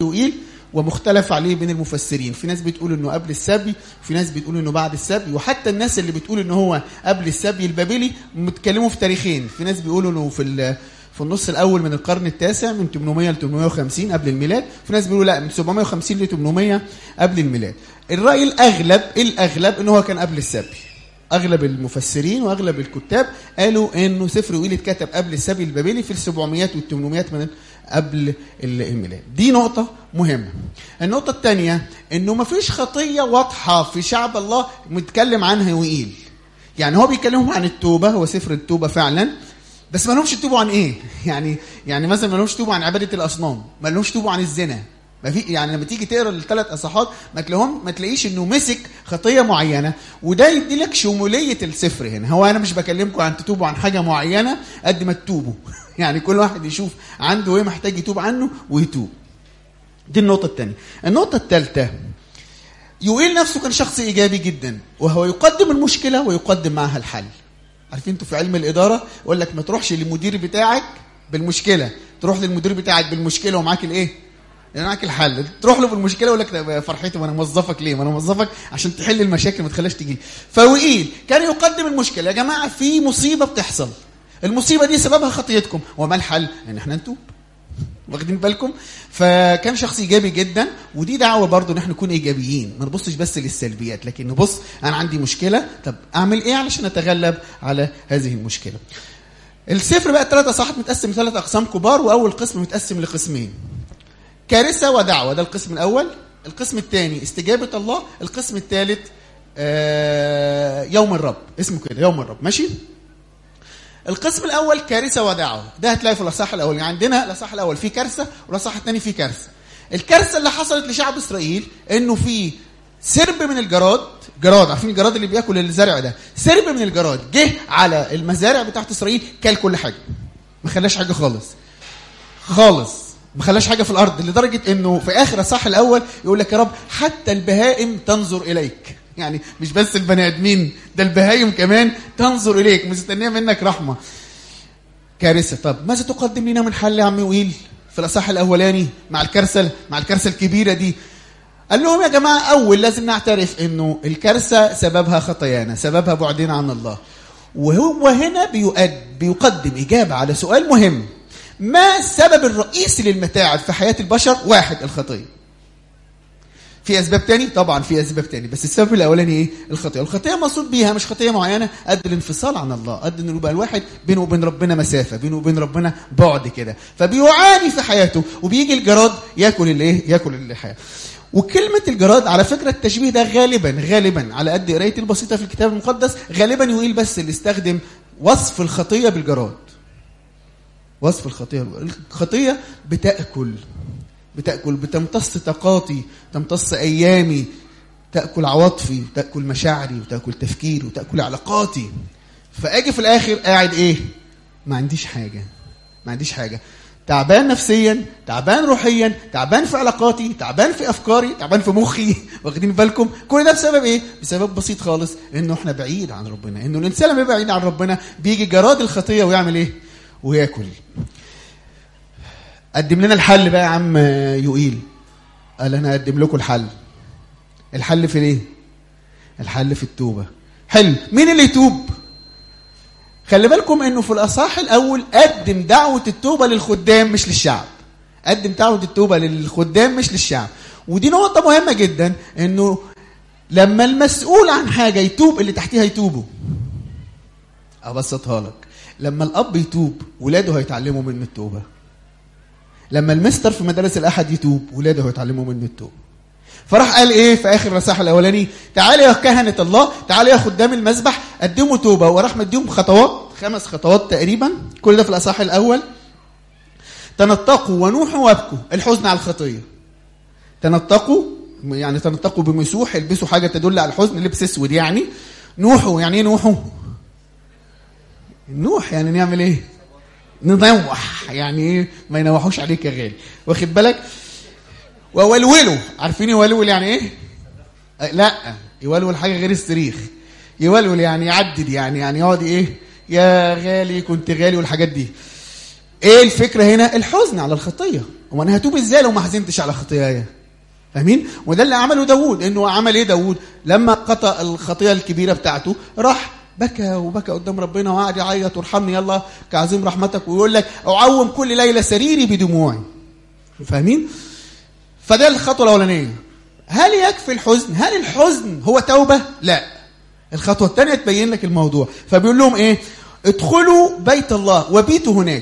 يوئيل ومختلف عليه بين المفسرين في ناس بتقول انه قبل السبي وفي ناس بتقول انه بعد السبي وحتى الناس اللي بتقول انه هو قبل السبي البابلي متكلموا في تاريخين في ناس بيقولوا انه في ال- في النص الاول من القرن التاسع من 800 ل 850 قبل الميلاد في ناس بيقولوا لا من 750 ل 800 قبل الميلاد الراي الاغلب الاغلب انه هو كان قبل السبي اغلب المفسرين واغلب الكتاب قالوا انه سفر ويل اتكتب قبل السبي البابلي في ال 700 وال 800 من قبل ال- الميلاد دي نقطة مهمة النقطة الثانية انه ما فيش خطية واضحة في شعب الله متكلم عنها ويقيل يعني هو بيكلمهم عن التوبة هو سفر التوبة فعلا بس ما لهمش يتوبوا عن ايه يعني يعني مثلا ما لهمش يتوبوا عن عبادة الاصنام ما لهمش يتوبوا عن الزنا ما في يعني لما تيجي تقرا الثلاث اصحاحات ما تلاقيهم ما تلاقيش انه مسك خطيه معينه وده يدي لك شموليه السفر هنا هو انا مش بكلمكم عن تتوبوا عن حاجه معينه قد ما تتوبوا يعني كل واحد يشوف عنده ايه محتاج يتوب عنه ويتوب دي النقطه الثانيه النقطه الثالثه يوئيل نفسه كان شخص ايجابي جدا وهو يقدم المشكله ويقدم معها الحل عارفين انتوا في علم الاداره يقول لك ما تروحش للمدير بتاعك بالمشكله تروح للمدير بتاعك بالمشكله ومعاك الايه يعني معاك الحل تروح له بالمشكله يقول لك طب يا فرحتي وانا موظفك ليه ما انا موظفك عشان تحل المشاكل ما تخليهاش تجي فوئيل كان يقدم المشكله يا جماعه في مصيبه بتحصل المصيبه دي سببها خطيتكم وما الحل ان احنا نتوب واخدين بالكم فكان شخص ايجابي جدا ودي دعوه برضو ان احنا نكون ايجابيين ما نبصش بس للسلبيات لكن نبص انا عندي مشكله طب اعمل ايه علشان اتغلب على هذه المشكله السفر بقى الثلاث اصحاحات متقسم ثلاث اقسام كبار واول قسم متقسم لقسمين كارثه ودعوه ده القسم الاول القسم الثاني استجابه الله القسم الثالث آه يوم الرب اسمه كده يوم الرب ماشي القسم الاول كارثه ودعوه ده هتلاقي في الاصحاح الاول يعني عندنا الاصحاح الاول فيه كارثه والاصحاح الثاني فيه كارثه الكارثه اللي حصلت لشعب اسرائيل انه في سرب من الجراد جراد عارفين الجراد اللي بياكل الزرع ده سرب من الجراد جه على المزارع بتاعت اسرائيل كل كل حاجه ما خلاش حاجه خالص خالص ما خلاش حاجه في الارض لدرجه انه في اخر الصح الاول يقول لك يا رب حتى البهائم تنظر اليك يعني مش بس البني ادمين ده البهايم كمان تنظر اليك مستنيه منك رحمه كارثه طب ماذا تقدم لنا من حل يا عم ويل في الاصح الاولاني مع الكارثه مع الكارثه الكبيره دي قال لهم يا جماعه اول لازم نعترف انه الكارثه سببها خطايانا سببها بعدنا عن الله وهو هنا بيؤد بيقدم اجابه على سؤال مهم ما السبب الرئيسي للمتاعب في حياه البشر واحد الخطيه في اسباب تاني طبعا في اسباب تاني بس السبب الاولاني ايه الخطيه الخطيه مقصود بيها مش خطيه معينه قد الانفصال عن الله قد انه يبقى الواحد بينه وبين ربنا مسافه بينه وبين ربنا بعد كده فبيعاني في حياته وبيجي الجراد ياكل الايه ياكل الحياه وكلمة الجراد على فكرة التشبيه ده غالبا غالبا على قد قرايتي البسيطة في الكتاب المقدس غالبا يقول بس اللي استخدم وصف الخطية بالجراد وصف الخطية الخطية بتأكل بتأكل بتمتص طاقاتي تمتص أيامي تأكل عواطفي تأكل مشاعري وتأكل تفكيري وتأكل علاقاتي فأجي في الآخر قاعد إيه ما عنديش حاجة ما عنديش حاجة تعبان نفسيا تعبان روحيا تعبان في علاقاتي تعبان في افكاري تعبان في مخي واخدين بالكم كل ده بسبب ايه بسبب بسيط خالص انه احنا بعيد عن ربنا انه الانسان لما يبقى بعيد عن ربنا بيجي جراد الخطيه ويعمل ايه وياكل قدم لنا الحل بقى يا عم يوئيل قال انا اقدم لكم الحل الحل في ايه الحل في التوبه حلو مين اللي يتوب خلي بالكم انه في الاصحاح الاول قدم دعوه التوبه للخدام مش للشعب قدم دعوه التوبه للخدام مش للشعب ودي نقطه مهمه جدا انه لما المسؤول عن حاجه يتوب اللي تحتيها يتوبوا ابسطها لك لما الاب يتوب ولاده هيتعلموا منه التوبه لما المستر في مدارس الاحد يتوب ولاده هيتعلموا منه التوبه فراح قال ايه في اخر الرساله الاولاني تعالى يا كهنه الله تعالى يا خدام المذبح قدموا توبه وراح مديهم خطوات خمس خطوات تقريبا كل ده في الاصحاح الاول تنطقوا ونوحوا وابكوا الحزن على الخطيه تنطقوا يعني تنطقوا بمسوح البسوا حاجه تدل على الحزن لبس اسود يعني نوحوا يعني ايه نوحوا نوح يعني نعمل ايه ننوح يعني ايه ما ينوحوش عليك يا غالي واخد بالك وولولوا عارفين يولول يعني ايه لا يولول حاجه غير الصريخ يولول يعني يعدد يعني يعني يقعد ايه يا غالي كنت غالي والحاجات دي ايه الفكره هنا الحزن على الخطيه وانا هتوب ازاي لو ما حزنتش على خطاياي فاهمين وده اللي عمله داوود انه عمل ايه داوود لما قطع الخطيه الكبيره بتاعته راح بكى وبكى قدام ربنا وقعد يعيط وارحمني يلا كعظيم رحمتك ويقول لك اعوم كل ليله سريري بدموعي فاهمين فده الخطوه الاولانيه هل يكفي الحزن هل الحزن هو توبه لا الخطوه الثانيه تبين لك الموضوع فبيقول لهم ايه ادخلوا بيت الله وبيتوا هناك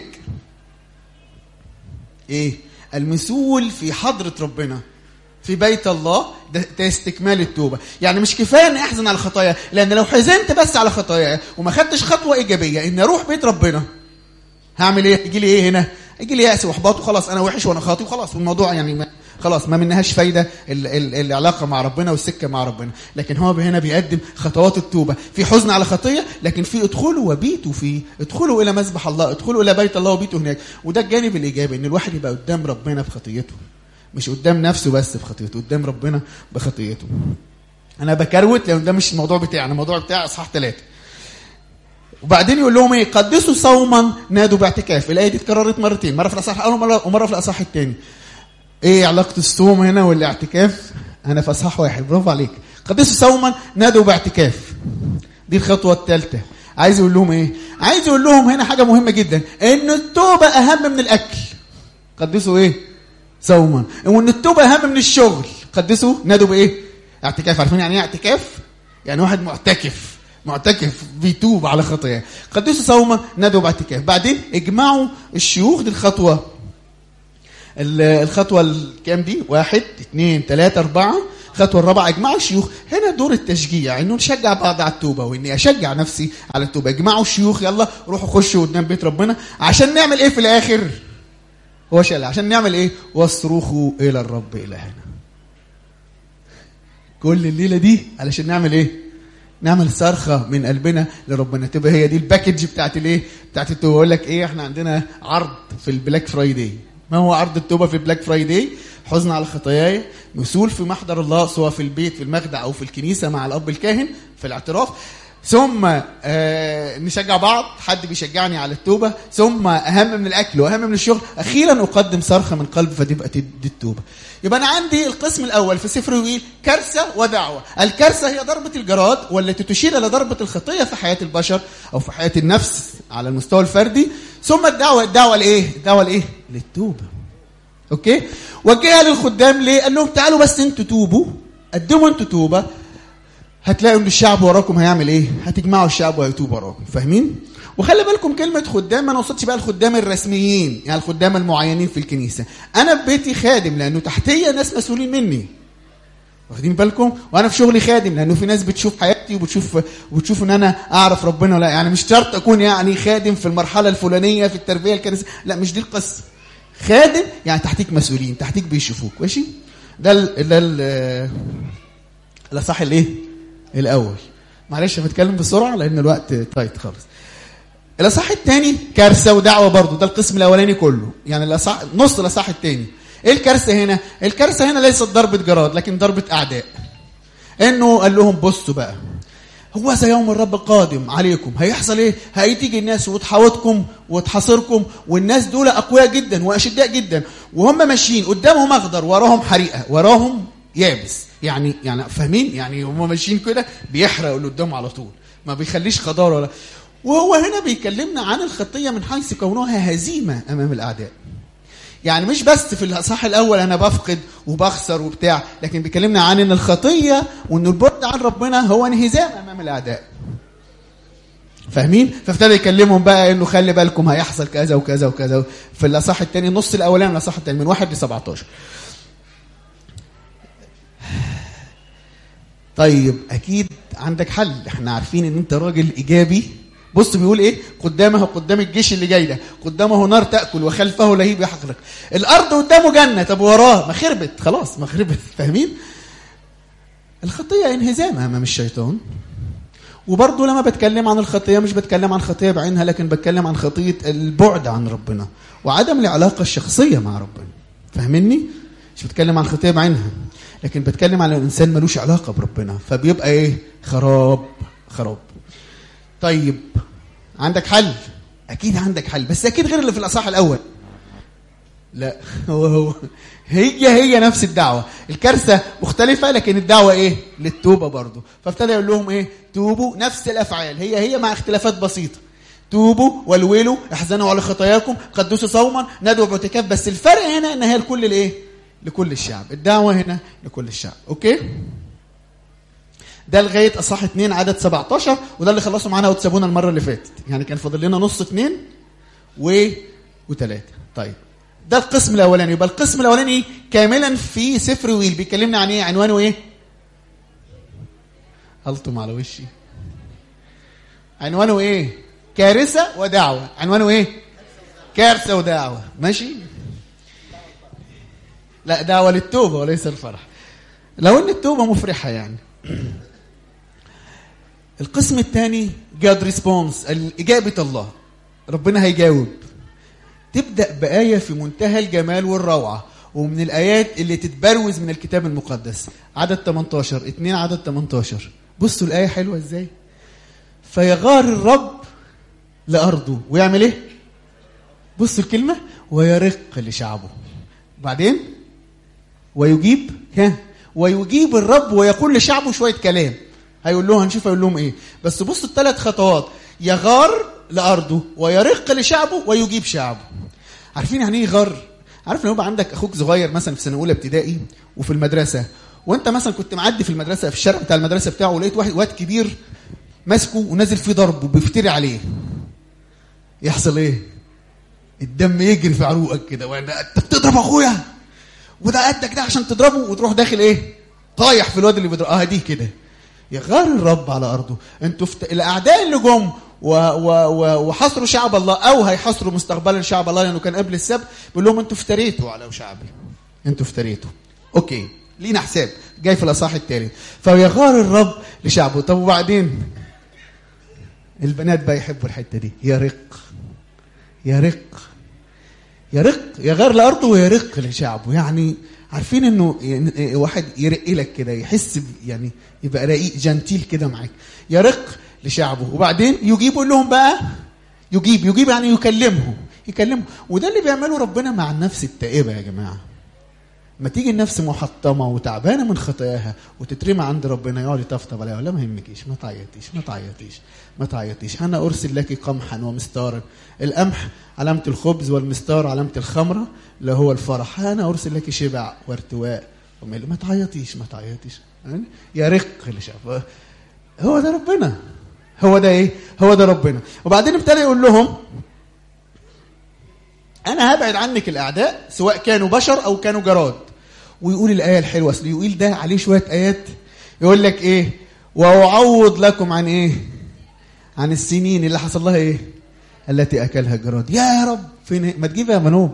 ايه المسؤول في حضره ربنا في بيت الله ده, ده استكمال التوبة يعني مش كفاية ان احزن على خطايا لان لو حزنت بس على خطايا وما خدتش خطوة ايجابية ان اروح بيت ربنا هعمل ايه يجي لي ايه هنا يجي لي يأس واحباط وخلاص انا وحش وانا خاطي وخلاص والموضوع يعني ما خلاص ما منهاش فايدة ال ال العلاقة مع ربنا والسكة مع ربنا لكن هو هنا بيقدم خطوات التوبة في حزن على خطية لكن في ادخلوا وبيتوا فيه ادخلوا إلى مذبح الله ادخلوا إلى بيت الله وبيتوا هناك وده الجانب الإيجابي إن الواحد يبقى قدام ربنا في خطيته مش قدام نفسه بس في خطيته قدام ربنا بخطيته انا بكروت لان ده مش الموضوع بتاعي الموضوع بتاعي اصحاح ثلاثة وبعدين يقول لهم ايه قدسوا صوما نادوا باعتكاف الايه دي اتكررت مرتين مره في الاصحاح الاول ومره ومره في الاصحاح الثاني ايه علاقه الصوم هنا والاعتكاف انا في اصحاح واحد برافو عليك قدسوا صوما نادوا باعتكاف دي الخطوه الثالثه عايز يقول لهم ايه عايز يقول لهم هنا حاجه مهمه جدا ان التوبه اهم من الاكل قدسوا ايه صوما وان التوبه اهم من الشغل قدسوا نادوا بايه اعتكاف عارفين يعني ايه اعتكاف يعني واحد معتكف معتكف بيتوب على خطاياه قدسوا صوما نادوا باعتكاف بعدين اجمعوا الشيوخ دي الخطوه الخطوه الكام دي واحد اثنين ثلاثة أربعة الخطوة الرابعة اجمعوا الشيوخ هنا دور التشجيع انه نشجع بعض على التوبة واني اشجع نفسي على التوبة اجمعوا الشيوخ يلا روحوا خشوا قدام بيت ربنا عشان نعمل ايه في الاخر هو شال عشان نعمل ايه واصرخوا الى الرب الهنا كل الليله دي علشان نعمل ايه نعمل صرخه من قلبنا لربنا تبقى هي دي الباكج بتاعت الايه بتاعت التوبه اقول لك ايه احنا عندنا عرض في البلاك فرايداي ما هو عرض التوبه في البلاك فرايداي حزن على خطاياي مسؤول في محضر الله سواء في البيت في المخدع او في الكنيسه مع الاب الكاهن في الاعتراف ثم آه نشجع بعض حد بيشجعني على التوبة ثم أهم من الأكل وأهم من الشغل أخيرا أقدم صرخة من قلب فتبقى دي التوبة يبقى أنا عندي القسم الأول في سفر يوئيل كارثة ودعوة الكارثة هي ضربة الجراد والتي تشير إلى ضربة الخطية في حياة البشر أو في حياة النفس على المستوى الفردي ثم الدعوة الدعوة لإيه الدعوة لإيه للتوبة أوكي وجهها للخدام ليه قال لهم تعالوا بس انتوا توبوا قدموا انتوا توبة هتلاقوا ان الشعب وراكم هيعمل ايه هتجمعوا الشعب وهيتوب وراكم فاهمين وخلي بالكم كلمة خدام ما نقصدش بقى الخدام الرسميين يعني الخدام المعينين في الكنيسة أنا في بيتي خادم لأنه تحتية ناس مسؤولين مني واخدين بالكم وانا في شغلي خادم لانه في ناس بتشوف حياتي وبتشوف وبتشوف ان انا اعرف ربنا ولا يعني مش شرط اكون يعني خادم في المرحله الفلانيه في التربيه الكنسيه لا مش دي القصه خادم يعني تحتيك مسؤولين تحتيك بيشوفوك ماشي ده ال ده ال الاصح الايه الاول معلش بتكلم بسرعه لان الوقت تايت خالص الاصح الثاني كارثه ودعوه برضه ده القسم الاولاني كله يعني الاصح نص الاصح الثاني ايه الكارثه هنا الكارثه هنا ليست ضربه جراد لكن ضربه اعداء انه قال لهم بصوا بقى هو ذا يوم الرب قادم عليكم هيحصل ايه هيتيجي الناس وتحاوطكم وتحاصركم والناس دول اقوياء جدا واشداء جدا وهم ماشيين قدامهم اخضر وراهم حريقه وراهم يابس يعني يعني فاهمين يعني هم ماشيين كده بيحرقوا اللي قدامه على طول ما بيخليش خضار ولا وهو هنا بيكلمنا عن الخطيه من حيث كونها هزيمه امام الاعداء يعني مش بس في الاصحاح الاول انا بفقد وبخسر وبتاع لكن بيكلمنا عن ان الخطيه وان البعد عن ربنا هو انهزام امام الاعداء فاهمين فابتدى يكلمهم بقى انه خلي بالكم هيحصل كذا وكذا وكذا في الاصحاح الثاني النص الاولاني من الاصحاح الثاني من 1 ل 17 طيب اكيد عندك حل احنا عارفين ان انت راجل ايجابي بص بيقول ايه قدامه قدام الجيش اللي جاي ده قدامه نار تاكل وخلفه لهيب يحقرق الارض قدامه جنه طب وراه ما خربت خلاص ما خربت فاهمين الخطيه انهزام امام الشيطان وبرضه لما بتكلم عن الخطيه مش بتكلم عن خطيه بعينها لكن بتكلم عن خطيه البعد عن ربنا وعدم العلاقه الشخصيه مع ربنا فاهمني مش بتكلم عن خطيه بعينها لكن بتكلم عن الانسان ملوش علاقه بربنا فبيبقى ايه خراب خراب طيب عندك حل اكيد عندك حل بس اكيد غير اللي في الاصح الاول لا هو هو هي هي نفس الدعوة الكارثة مختلفة لكن الدعوة ايه للتوبة برضو فابتدى يقول لهم ايه توبوا نفس الافعال هي هي مع اختلافات بسيطة توبوا والولوا احزنوا على خطاياكم قدسوا صوما ندعوا باعتكاف بس الفرق هنا ان هي لكل الايه لكل الشعب الدعوة هنا لكل الشعب اوكي ده لغايه اصحاح 2 عدد 17 وده اللي خلصوا معانا وتسابونا المره اللي فاتت يعني كان فاضل لنا نص 2 و وثلاثه طيب ده القسم الاولاني يبقى القسم الاولاني كاملا في سفر ويل بيكلمنا عن ايه عنوانه ايه هلطم على وشي عنوانه ايه كارثه ودعوه عنوانه ايه كارثه ودعوه ماشي لا دعوه للتوبه وليس الفرح لو ان التوبه مفرحه يعني القسم الثاني جاد ريسبونس إجابة الله ربنا هيجاوب تبدأ بآية في منتهى الجمال والروعة ومن الآيات اللي تتبروز من الكتاب المقدس عدد 18 2 عدد 18 بصوا الآية حلوة إزاي فيغار الرب لأرضه ويعمل إيه بصوا الكلمة ويرق لشعبه بعدين ويجيب ها ويجيب الرب ويقول لشعبه شوية كلام هيقول لهم هنشوف هيقول لهم ايه بس بصوا الثلاث خطوات يغار لارضه ويرق لشعبه ويجيب شعبه عارفين يعني ايه يغار عارف لو يبقى عندك اخوك صغير مثلا في سنه اولى ابتدائي وفي المدرسه وانت مثلا كنت معدي في المدرسه في الشارع بتاع المدرسه بتاعه ولقيت واحد واد كبير ماسكه ونازل فيه ضرب وبيفتري عليه يحصل ايه الدم يجري في عروقك كده وانا انت بتضرب اخويا وده قدك ده عشان تضربه وتروح داخل ايه طايح في الواد اللي بيضرب اه دي كده يغار الرب على ارضه انتوا فت... الاعداء اللي جم و... و... و... وحصروا شعب الله او هيحصروا مستقبلا شعب الله لانه كان قبل السبت بيقول لهم انتوا افتريتوا على شعبي انتوا افتريتوا اوكي لينا حساب جاي في الاصحاح الثالث فيغار الرب لشعبه طب وبعدين البنات بقى يحبوا الحته دي يرق يرق يرق يغار لارضه ويرق لشعبه يعني عارفين انه يعني واحد يرق لك كده يحس يعني يبقى رقيق جنتيل كده معاك يرق لشعبه وبعدين يجيب يقول لهم بقى يجيب يجيب يعني يكلمهم يكلمهم وده اللي بيعمله ربنا مع النفس التائبه يا جماعه ما تيجي النفس محطمه وتعبانه من خطاياها وتترمى عند ربنا يقعد يطبطب عليها ولا ما يهمكيش ما تعيطيش ما تعيطيش ما تعيطيش انا ارسل لك قمحا ومستارا القمح علامه الخبز والمستار علامه الخمره اللي هو الفرح انا ارسل لك شبع وارتواء ومال ما تعيطيش ما تعيطيش يا رق اللي شاف هو ده ربنا هو ده ايه هو ده ربنا وبعدين ابتدى يقول لهم انا هبعد عنك الاعداء سواء كانوا بشر او كانوا جراد ويقول الايه الحلوه اصل يقول ده عليه شويه ايات يقول لك ايه واعوض لكم عن ايه عن السنين اللي حصل لها ايه التي اكلها الجراد يا رب فين إيه؟ ما تجيب يا منوب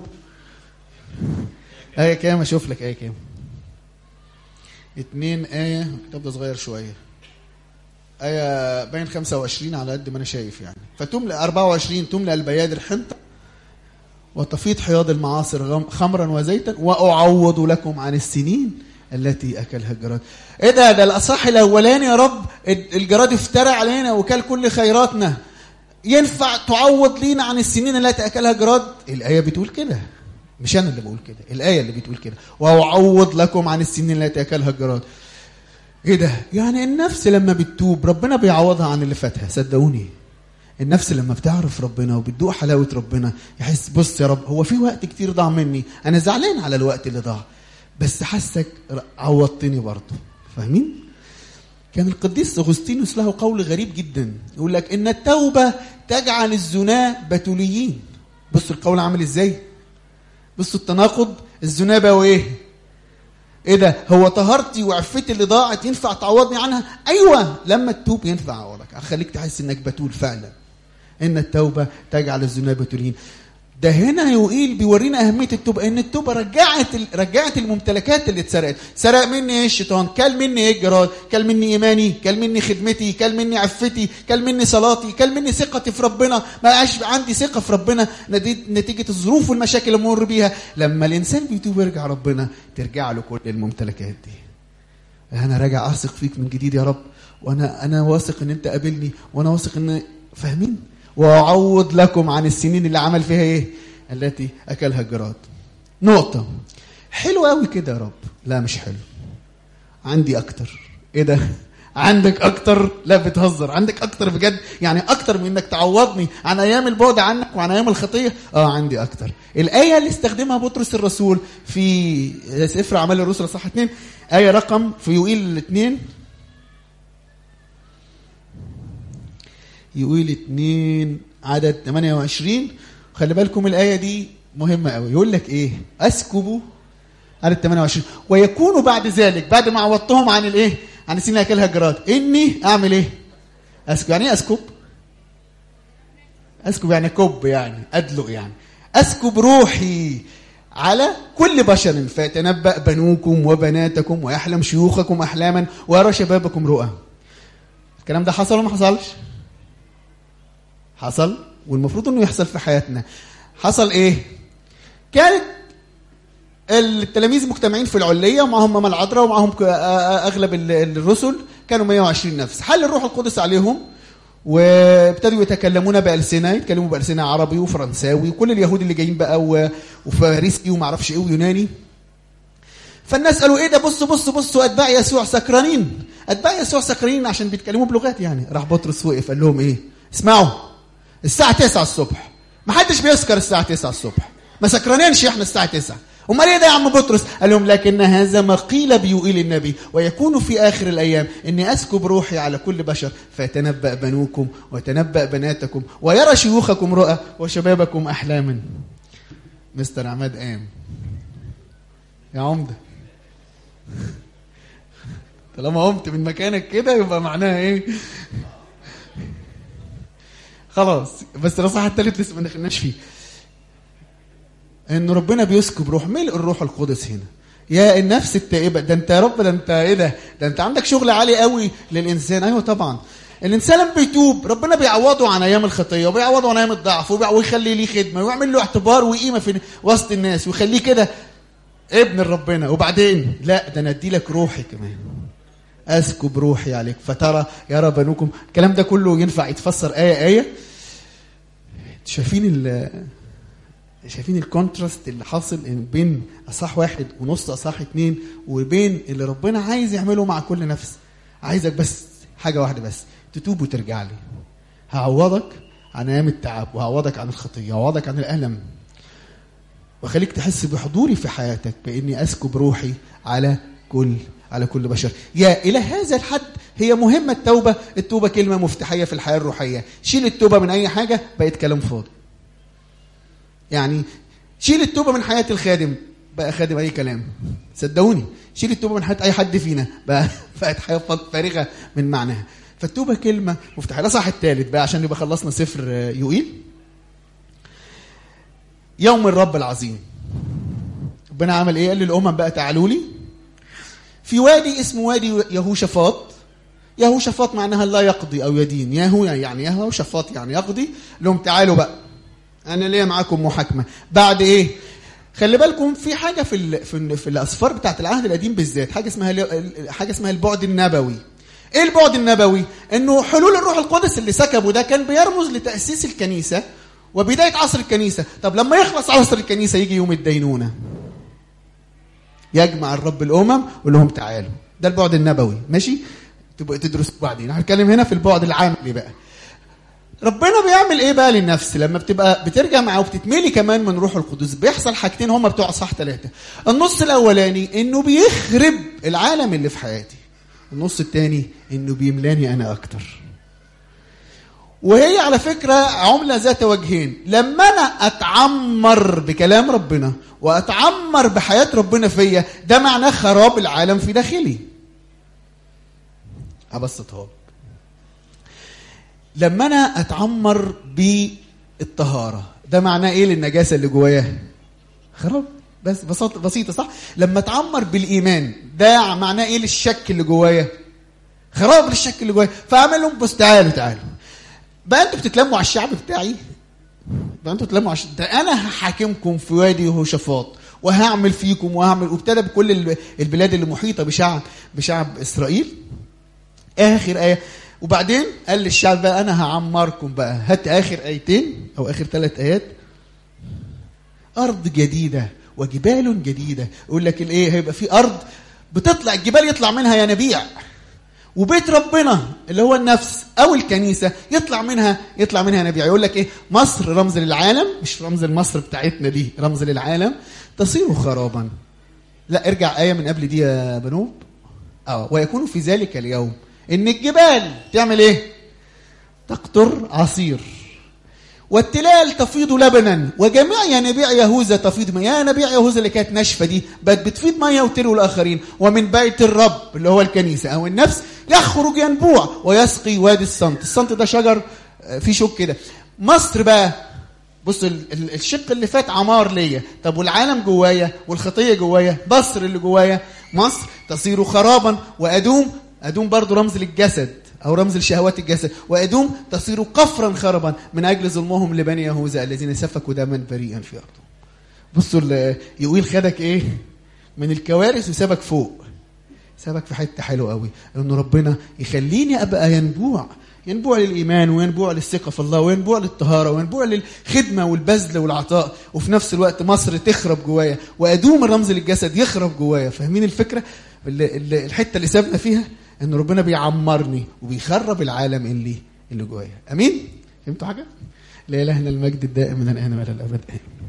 آية كام أشوف لك آية كام اتنين آية الكتاب ده صغير شوية آية باين 25 على قد ما أنا شايف يعني فتملأ 24 تملأ البيادر حنطة وتفيض حياض المعاصر خمرا وزيتا وأعوض لكم عن السنين التي أكلها الجراد إيه ده ده الأصح الأولاني يا رب الجراد افترى علينا وكل كل خيراتنا ينفع تعوض لينا عن السنين التي أكلها جراد الآية بتقول كده مش انا اللي بقول كده الايه اللي بتقول كده واعوض لكم عن السنين التي اكلها الجراد ايه ده يعني النفس لما بتتوب ربنا بيعوضها عن اللي فاتها صدقوني النفس لما بتعرف ربنا وبتدوق حلاوه ربنا يحس بص يا رب هو في وقت كتير ضاع مني انا زعلان على الوقت اللي ضاع بس حسك عوضتني برضه فاهمين كان القديس اغسطينوس له قول غريب جدا يقول لك ان التوبه تجعل الزنا بتوليين بصوا القول عامل ازاي بصوا التناقض الزنا بقى وايه ايه ده هو طهارتي وعفتي اللي ضاعت ينفع تعوضني عنها ايوه لما تتوب ينفع اعوضك اخليك تحس انك بتول فعلا ان التوبه تجعل الزنا بتولين ده هنا يوئيل بيورينا اهميه التوبه ان التوبه رجعت رجعت الممتلكات اللي اتسرقت سرق مني ايه الشيطان كل مني ايه الجراد كل مني ايماني كل مني خدمتي كل مني عفتي كل مني صلاتي كل مني ثقتي في ربنا ما بقاش عندي ثقه في ربنا نتيجه الظروف والمشاكل اللي بمر بيها لما الانسان بيتوب ويرجع ربنا ترجع له كل الممتلكات دي انا راجع اثق فيك من جديد يا رب وانا انا واثق ان انت قابلني وانا واثق ان فاهمين واعوض لكم عن السنين اللي عمل فيها ايه التي اكلها الجراد نقطة حلو قوي كده يا رب لا مش حلو عندي اكتر ايه ده عندك اكتر لا بتهزر عندك اكتر بجد يعني اكتر من انك تعوضني عن ايام البعد عنك وعن ايام الخطيه اه عندي اكتر الايه اللي استخدمها بطرس الرسول في سفر اعمال الرسل صح 2 ايه رقم في يوئيل 2 يوئيل 2 عدد 28 خلي بالكم الايه دي مهمه قوي يقول لك ايه اسكبوا عدد 28 ويكون بعد ذلك بعد ما عوضتهم عن الايه عن السنين اللي اكلها الجراد اني اعمل ايه اسكب يعني ايه اسكب اسكب يعني كب يعني ادلق يعني اسكب روحي على كل بشر فيتنبأ بنوكم وبناتكم ويحلم شيوخكم احلاما ويرى شبابكم رؤى الكلام ده حصل ولا ما حصلش حصل والمفروض انه يحصل في حياتنا حصل ايه كانت التلاميذ مجتمعين في العلية ومعهم ماما العذراء ومعهم أغلب الرسل كانوا 120 نفس حل الروح القدس عليهم وابتدوا يتكلمون بألسنة يتكلموا بألسنة عربي وفرنساوي وكل اليهود اللي جايين بقى وفارسي وما اعرفش ايه ويوناني فالناس قالوا ايه ده بصوا بصوا بصوا اتباع يسوع سكرانين اتباع يسوع سكرانين عشان بيتكلموا بلغات يعني راح بطرس وقف قال لهم ايه اسمعوا الساعة 9 الصبح ما حدش بيسكر الساعة 9 الصبح ما سكرانينش احنا الساعة 9 امال ايه ده يا عم بطرس قال لهم لكن هذا ما قيل بيقيل النبي ويكون في اخر الايام اني اسكب روحي على كل بشر فيتنبا بنوكم ويتنبا بناتكم ويرى شيوخكم رؤى وشبابكم احلاما مستر عماد قام يا عمده طالما قمت من مكانك كده يبقى معناها ايه خلاص بس الاصحاح الثالث لسه ما دخلناش فيه ان ربنا بيسكب روح ملء الروح القدس هنا يا النفس التائبه ده انت يا رب ده انت ايه ده ده انت عندك شغل عالي قوي للانسان ايوه طبعا الانسان لما بيتوب ربنا بيعوضه عن ايام الخطيه وبيعوضه عن ايام الضعف ويخلي ليه خدمه ويعمل له اعتبار وقيمه في وسط الناس ويخليه كده ابن ربنا وبعدين لا ده انا ادي لك روحي كمان اسكب روحي عليك فترى يرى بنوكم الكلام ده كله ينفع يتفسر ايه ايه شايفين ال شايفين الكونتراست اللي حاصل بين اصح واحد ونص اصح اتنين وبين اللي ربنا عايز يعمله مع كل نفس عايزك بس حاجه واحده بس تتوب وترجع لي هعوضك عن ايام التعب وهعوضك عن الخطيه وهعوضك عن الالم واخليك تحس بحضوري في حياتك باني اسكب روحي على كل على كل بشر يا الى هذا الحد هي مهمه التوبه التوبه كلمه مفتاحيه في الحياه الروحيه شيل التوبه من اي حاجه بقت كلام فاضي يعني شيل التوبه من حياه الخادم بقى خادم اي كلام صدقوني شيل التوبه من حياه اي حد فينا بقى بقت حياه فارغه من معناها فالتوبه كلمه مفتاحيه ده صح الثالث بقى عشان يبقى خلصنا سفر يوئيل يوم الرب العظيم ربنا عمل ايه قال للامم بقى تعالوا لي في وادي اسمه وادي يهوشافاط يهوشافاط معناها لا يقضي او يدين يهو يعني يهوشافاط يعني يقضي لهم تعالوا بقى انا ليا معاكم محاكمه بعد ايه خلي بالكم في حاجه في ال في, ال في الاسفار بتاعت العهد القديم بالذات حاجه اسمها حاجه اسمها البعد النبوي ايه البعد النبوي انه حلول الروح القدس اللي سكبه ده كان بيرمز لتاسيس الكنيسه وبدايه عصر الكنيسه طب لما يخلص عصر الكنيسه يجي يوم الدينونه يجمع الرب الامم ويقول لهم تعالوا ده البعد النبوي ماشي تبقى تدرسوا بعدين هنتكلم هنا في البعد العملي بقى ربنا بيعمل ايه بقى للنفس لما بتبقى بترجع معاه وبتتملي كمان من روح القدس بيحصل حاجتين هما بتوع صح ثلاثة النص الاولاني انه بيخرب العالم اللي في حياتي النص الثاني انه بيملاني انا اكتر وهي على فكرة عملة ذات وجهين لما أنا أتعمر بكلام ربنا وأتعمر بحياة ربنا فيا ده معناه خراب العالم في داخلي أبسطها لما أنا أتعمر بالطهارة ده معناه إيه للنجاسة اللي جوايا خراب بس بسيطة, بسيطة صح لما أتعمر بالإيمان ده معناه إيه للشك اللي جوايا خراب للشك اللي جوايا فأعمل لهم بص تعالوا تعالوا بقى انتوا بتتلموا على الشعب بتاعي بقى انتوا بتتلموا على الشعب. ده انا هحاكمكم في وادي يهوشافاط وهعمل فيكم وهعمل وابتدى بكل البلاد اللي محيطه بشعب بشعب اسرائيل اخر ايه وبعدين قال للشعب بقى انا هعمركم بقى هات اخر ايتين او اخر ثلاث ايات ارض جديده وجبال جديده يقول لك الايه هيبقى في ارض بتطلع الجبال يطلع منها ينابيع وبيت ربنا اللي هو النفس او الكنيسه يطلع منها يطلع منها نبيع يقول لك ايه مصر رمز للعالم مش رمز لمصر بتاعتنا دي رمز للعالم تصير خرابا لا ارجع ايه من قبل دي يا بنوب اه ويكون في ذلك اليوم ان الجبال تعمل ايه تقطر عصير والتلال تفيض لبنا وجميع ينابيع يهوذا تفيض مياه ينابيع يهوذا اللي كانت ناشفه دي بقت بتفيض ميه وتروي الاخرين ومن بيت الرب اللي هو الكنيسه او النفس يخرج ينبوع ويسقي وادي الصمت الصمت ده شجر فيه شوك كده مصر بقى بص الشق اللي فات عمار ليا طب والعالم جوايا والخطيه جوايا مصر اللي جوايا مصر تصير خرابا وادوم ادوم برضو رمز للجسد أو رمز لشهوات الجسد وأدوم تصير قفرا خربا من أجل ظلمهم لبني يهوذا الذين سفكوا دما بريئا في أرضهم بصوا يقول خدك إيه من الكوارث وسابك فوق سابك في حتة حلوة قوي إنه ربنا يخليني أبقى ينبوع ينبوع للإيمان وينبوع للثقة في الله وينبوع للطهارة وينبوع للخدمة والبذل والعطاء وفي نفس الوقت مصر تخرب جوايا وأدوم الرمز للجسد يخرب جوايا فاهمين الفكرة الحتة اللي سابنا فيها ان ربنا بيعمرني وبيخرب العالم اللي اللي جوايا امين فهمتوا حاجه لا الهنا المجد الدائم من الان والى الابد امين